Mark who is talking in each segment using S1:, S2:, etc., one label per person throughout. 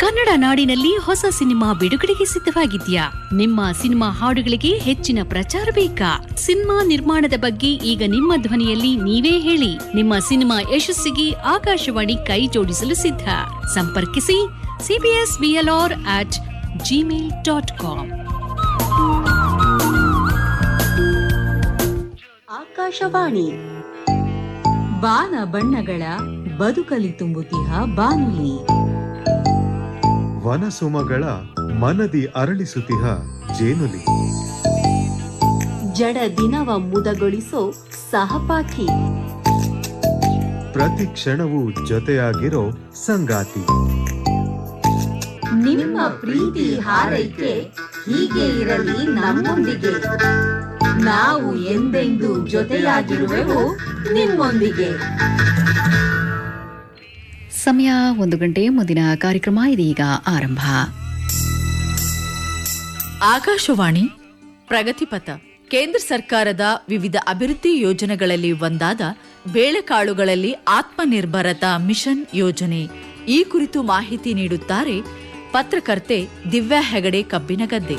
S1: ಕನ್ನಡ ನಾಡಿನಲ್ಲಿ ಹೊಸ ಸಿನಿಮಾ ಬಿಡುಗಡೆಗೆ ಸಿದ್ಧವಾಗಿದ್ಯಾ ನಿಮ್ಮ ಸಿನಿಮಾ ಹಾಡುಗಳಿಗೆ ಹೆಚ್ಚಿನ ಪ್ರಚಾರ ಬೇಕಾ ಸಿನಿಮಾ ನಿರ್ಮಾಣದ ಬಗ್ಗೆ ಈಗ ನಿಮ್ಮ ಧ್ವನಿಯಲ್ಲಿ ನೀವೇ ಹೇಳಿ ನಿಮ್ಮ ಸಿನಿಮಾ ಯಶಸ್ಸಿಗೆ ಆಕಾಶವಾಣಿ ಕೈ ಜೋಡಿಸಲು ಸಿದ್ಧ ಸಂಪರ್ಕಿಸಿ CBS BLR at Gmail dot com
S2: Akashvani ಬಾನ ಬಣ್ಣಗಳ ಬದುಕಲಿ ತುಂಬುತಿಹ ಬಾನುಲಿ
S3: ವನಸುಮಗಳ ಮನದಿ ಅರಳಿಸುತಿಹ ಜೇನುಲಿ
S2: ಜಡ ದಿನವ ಮುದಗೊಳಿಸೋ ಸಹಪಾಠಿ
S3: ಪ್ರತಿ ಕ್ಷಣವೂ ಜೊತೆಯಾಗಿರೋ ಸಂಗಾತಿ
S2: ನಿಮ್ಮ ಪ್ರೀತಿ ಹಾರೈಕೆ ಹೀಗೆ ಇರಲಿ ನಮ್ಮೊಂದಿಗೆ ನಾವು ಎಂದೆಂದೂ ಜೊತೆಯಾಗಿರುವೆವು ನಿಮ್ಮೊಂದಿಗೆ
S1: ಸಮಯ ಒಂದು ಗಂಟೆ ಮುಂದಿನ ಕಾರ್ಯಕ್ರಮ ಇದೀಗ ಆರಂಭ
S4: ಆಕಾಶವಾಣಿ ಪ್ರಗತಿಪಥ ಕೇಂದ್ರ ಸರ್ಕಾರದ ವಿವಿಧ ಅಭಿವೃದ್ಧಿ ಯೋಜನೆಗಳಲ್ಲಿ ಒಂದಾದ ಬೇಳೆಕಾಳುಗಳಲ್ಲಿ ಆತ್ಮನಿರ್ಭರತಾ ಮಿಷನ್ ಯೋಜನೆ ಈ ಕುರಿತು ಮಾಹಿತಿ ನೀಡುತ್ತಾರೆ ಪತ್ರಕರ್ತೆ ದಿವ್ಯಾ ಹೆಗಡೆ ಕಬ್ಬಿನಗದ್ದೆ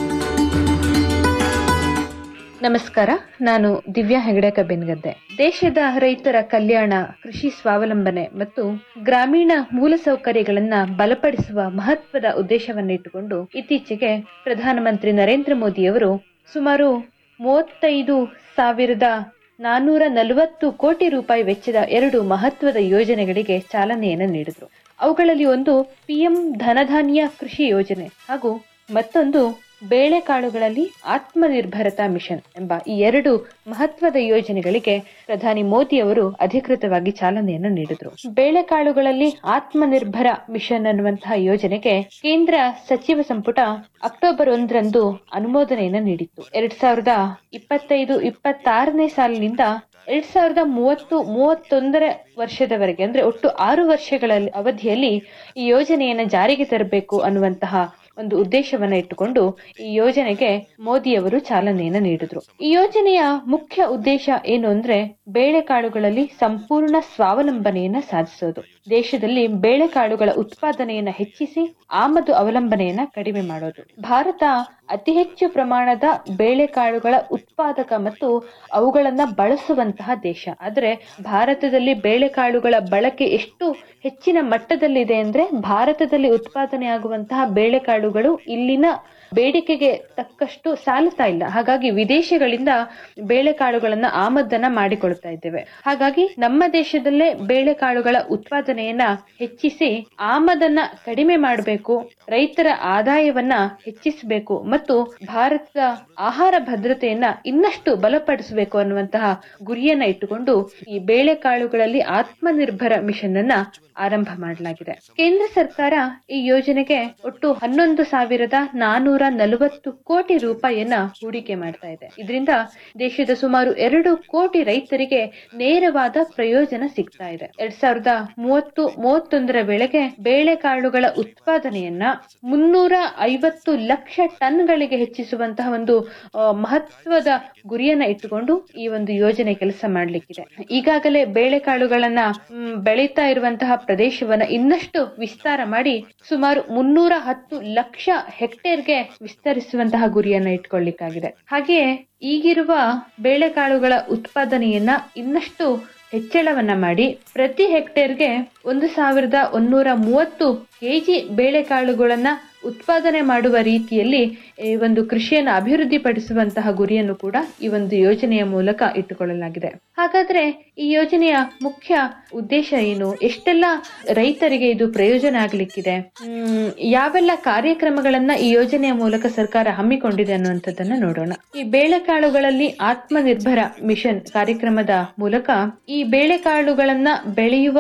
S5: ನಮಸ್ಕಾರ ನಾನು ದಿವ್ಯಾ ಹೆಗಡೆ ಕಬ್ಬಿನಗದ್ದೆ ದೇಶದ ರೈತರ ಕಲ್ಯಾಣ ಕೃಷಿ ಸ್ವಾವಲಂಬನೆ ಮತ್ತು ಗ್ರಾಮೀಣ ಮೂಲಸೌಕರ್ಯಗಳನ್ನ ಬಲಪಡಿಸುವ ಮಹತ್ವದ ಉದ್ದೇಶವನ್ನಿಟ್ಟುಕೊಂಡು ಇತ್ತೀಚೆಗೆ ಪ್ರಧಾನಮಂತ್ರಿ ನರೇಂದ್ರ ಮೋದಿಯವರು ಸುಮಾರು ಮೂವತ್ತೈದು ಸಾವಿರದ ನಾನೂರ ನಲವತ್ತು ಕೋಟಿ ರೂಪಾಯಿ ವೆಚ್ಚದ ಎರಡು ಮಹತ್ವದ ಯೋಜನೆಗಳಿಗೆ ಚಾಲನೆಯನ್ನು ನೀಡಿದ್ರು ಅವುಗಳಲ್ಲಿ ಒಂದು ಪಿಎಂ ಧನಧಾನ್ಯ ಕೃಷಿ ಯೋಜನೆ ಹಾಗೂ ಮತ್ತೊಂದು ಬೇಳೆಕಾಳುಗಳಲ್ಲಿ ಆತ್ಮನಿರ್ಭರತಾ ಮಿಷನ್ ಎಂಬ ಈ ಎರಡು ಮಹತ್ವದ ಯೋಜನೆಗಳಿಗೆ ಪ್ರಧಾನಿ ಮೋದಿ ಅವರು ಅಧಿಕೃತವಾಗಿ ಚಾಲನೆಯನ್ನು ನೀಡಿದ್ರು ಬೇಳೆಕಾಳುಗಳಲ್ಲಿ ಆತ್ಮನಿರ್ಭರ ಮಿಷನ್ ಅನ್ನುವಂತಹ ಯೋಜನೆಗೆ ಕೇಂದ್ರ ಸಚಿವ ಸಂಪುಟ ಅಕ್ಟೋಬರ್ ಒಂದರಂದು ಅನುಮೋದನೆಯನ್ನು ನೀಡಿತ್ತು ಎರಡ್ ಸಾವಿರದ ಇಪ್ಪತ್ತೈದು ಇಪ್ಪತ್ತಾರನೇ ಸಾಲಿನಿಂದ ಎರಡ್ ಸಾವಿರದ ಮೂವತ್ತು ಮೂವತ್ತೊಂದರ ವರ್ಷದವರೆಗೆ ಅಂದ್ರೆ ಒಟ್ಟು ಆರು ವರ್ಷಗಳ ಅವಧಿಯಲ್ಲಿ ಈ ಯೋಜನೆಯನ್ನ ಜಾರಿಗೆ ತರಬೇಕು ಅನ್ನುವಂತಹ ಒಂದು ಉದ್ದೇಶವನ್ನ ಇಟ್ಟುಕೊಂಡು ಈ ಯೋಜನೆಗೆ ಮೋದಿಯವರು ಚಾಲನೆಯನ್ನು ನೀಡಿದ್ರು ಈ ಯೋಜನೆಯ ಮುಖ್ಯ ಉದ್ದೇಶ ಏನು ಅಂದ್ರೆ ಬೇಳೆಕಾಳುಗಳಲ್ಲಿ ಸಂಪೂರ್ಣ ಸ್ವಾವಲಂಬನೆಯನ್ನ ಸಾಧಿಸೋದು ದೇಶದಲ್ಲಿ ಬೇಳೆಕಾಳುಗಳ ಉತ್ಪಾದನೆಯನ್ನ ಹೆಚ್ಚಿಸಿ ಆಮದು ಅವಲಂಬನೆಯನ್ನ ಕಡಿಮೆ ಮಾಡೋದು ಭಾರತ ಅತಿ ಹೆಚ್ಚು ಪ್ರಮಾಣದ ಬೇಳೆಕಾಳುಗಳ ಉತ್ಪಾದಕ ಮತ್ತು ಅವುಗಳನ್ನ ಬಳಸುವಂತಹ ದೇಶ ಆದ್ರೆ ಭಾರತದಲ್ಲಿ ಬೇಳೆಕಾಳುಗಳ ಬಳಕೆ ಎಷ್ಟು ಹೆಚ್ಚಿನ ಮಟ್ಟದಲ್ಲಿದೆ ಅಂದ್ರೆ ಭಾರತದಲ್ಲಿ ಉತ್ಪಾದನೆ ಆಗುವಂತಹ ಬೇಳೆಕಾಳುಗಳು ಇಲ್ಲಿನ ಬೇಡಿಕೆಗೆ ತಕ್ಕಷ್ಟು ಸಾಲುತ್ತಾ ಇಲ್ಲ ಹಾಗಾಗಿ ವಿದೇಶಗಳಿಂದ ಬೇಳೆಕಾಳುಗಳನ್ನ ಆಮದನ್ನ ಮಾಡಿಕೊಳ್ತಾ ಇದ್ದೇವೆ ಹಾಗಾಗಿ ನಮ್ಮ ದೇಶದಲ್ಲೇ ಬೇಳೆಕಾಳುಗಳ ಉತ್ಪಾದನೆಯನ್ನ ಹೆಚ್ಚಿಸಿ ಆಮದನ್ನ ಕಡಿಮೆ ಮಾಡಬೇಕು ರೈತರ ಆದಾಯವನ್ನ ಹೆಚ್ಚಿಸಬೇಕು ಮತ್ತು ಭಾರತದ ಆಹಾರ ಭದ್ರತೆಯನ್ನ ಇನ್ನಷ್ಟು ಬಲಪಡಿಸಬೇಕು ಅನ್ನುವಂತಹ ಗುರಿಯನ್ನ ಇಟ್ಟುಕೊಂಡು ಈ ಬೇಳೆಕಾಳುಗಳಲ್ಲಿ ಆತ್ಮನಿರ್ಭರ ಮಿಷನ್ ಅನ್ನ ಆರಂಭ ಮಾಡಲಾಗಿದೆ ಕೇಂದ್ರ ಸರ್ಕಾರ ಈ ಯೋಜನೆಗೆ ಒಟ್ಟು ಹನ್ನೊಂದು ಸಾವಿರದ ನಾನೂರ ನಲವತ್ತು ಕೋಟಿ ರೂಪಾಯಿಯನ್ನ ಹೂಡಿಕೆ ಮಾಡ್ತಾ ಇದೆ ಇದರಿಂದ ದೇಶದ ಸುಮಾರು ಎರಡು ಕೋಟಿ ರೈತರಿಗೆ ನೇರವಾದ ಪ್ರಯೋಜನ ಸಿಗ್ತಾ ಇದೆ ಎರಡ್ ಸಾವಿರದ ಮೂವತ್ತು ಮೂವತ್ತೊಂದರ ವೇಳೆಗೆ ಬೇಳೆಕಾಳುಗಳ ಉತ್ಪಾದನೆಯನ್ನ ಮುನ್ನೂರ ಐವತ್ತು ಲಕ್ಷ ಟನ್ಗಳಿಗೆ ಹೆಚ್ಚಿಸುವಂತಹ ಒಂದು ಆ, ಮಹತ್ವದ ಗುರಿಯನ್ನ ಇಟ್ಟುಕೊಂಡು ಈ ಒಂದು ಯೋಜನೆ ಕೆಲಸ ಮಾಡ್ಲಿಕ್ಕಿದೆ ಈಗಾಗಲೇ ಬೇಳೆಕಾಳುಗಳನ್ನ ಮ್, ಬೆಳೀತಾ ಇರುವಂತಹ ಪ್ರದೇಶವನ್ನ ಇನ್ನಷ್ಟು ವಿಸ್ತಾರ ಮಾಡಿ ಸುಮಾರು ಮುನ್ನೂರ ಹತ್ತು ಲಕ್ಷ ಹೆಕ್ಟೇರ್ಗೆ ವಿಸ್ತರಿಸುವಂತಹ ಗುರಿಯನ್ನ ಇಟ್ಕೊಳ್ಳಿಕ್ಕಾಗಿದೆ ಹಾಗೆಯೇ ಈಗಿರುವ ಬೇಳೆಕಾಳುಗಳ ಉತ್ಪಾದನೆಯನ್ನ ಇನ್ನಷ್ಟು ಹೆಚ್ಚಳವನ್ನ ಮಾಡಿ ಪ್ರತಿ ಹೆಕ್ಟೇರ್ಗೆ ಒಂದು ಸಾವಿರದ ಒಂದೂರ ಮೂವತ್ತು ಕೆಜಿ ಬೇಳೆಕಾಳುಗಳನ್ನ ಉತ್ಪಾದನೆ ಮಾಡುವ ರೀತಿಯಲ್ಲಿ ಈ ಒಂದು ಕೃಷಿಯನ್ನು ಅಭಿವೃದ್ಧಿಪಡಿಸುವಂತಹ ಗುರಿಯನ್ನು ಕೂಡ ಈ ಒಂದು ಯೋಜನೆಯ ಮೂಲಕ ಇಟ್ಟುಕೊಳ್ಳಲಾಗಿದೆ ಹಾಗಾದ್ರೆ ಈ ಯೋಜನೆಯ ಮುಖ್ಯ ಉದ್ದೇಶ ಏನು ಎಷ್ಟೆಲ್ಲ ರೈತರಿಗೆ ಇದು ಪ್ರಯೋಜನ ಆಗ್ಲಿಕ್ಕಿದೆ ಹ್ಮ್, ಯಾವೆಲ್ಲ ಕಾರ್ಯಕ್ರಮಗಳನ್ನ ಈ ಯೋಜನೆಯ ಮೂಲಕ ಸರ್ಕಾರ ಹಮ್ಮಿಕೊಂಡಿದೆ ಅನ್ನುವಂಥದ್ದನ್ನ ನೋಡೋಣ ಈ ಬೇಳೆಕಾಳುಗಳಲ್ಲಿ ಆತ್ಮನಿರ್ಭರ ಮಿಷನ್ ಕಾರ್ಯಕ್ರಮದ ಮೂಲಕ ಈ ಬೇಳೆಕಾಳುಗಳನ್ನ ಬೆಳೆಯುವ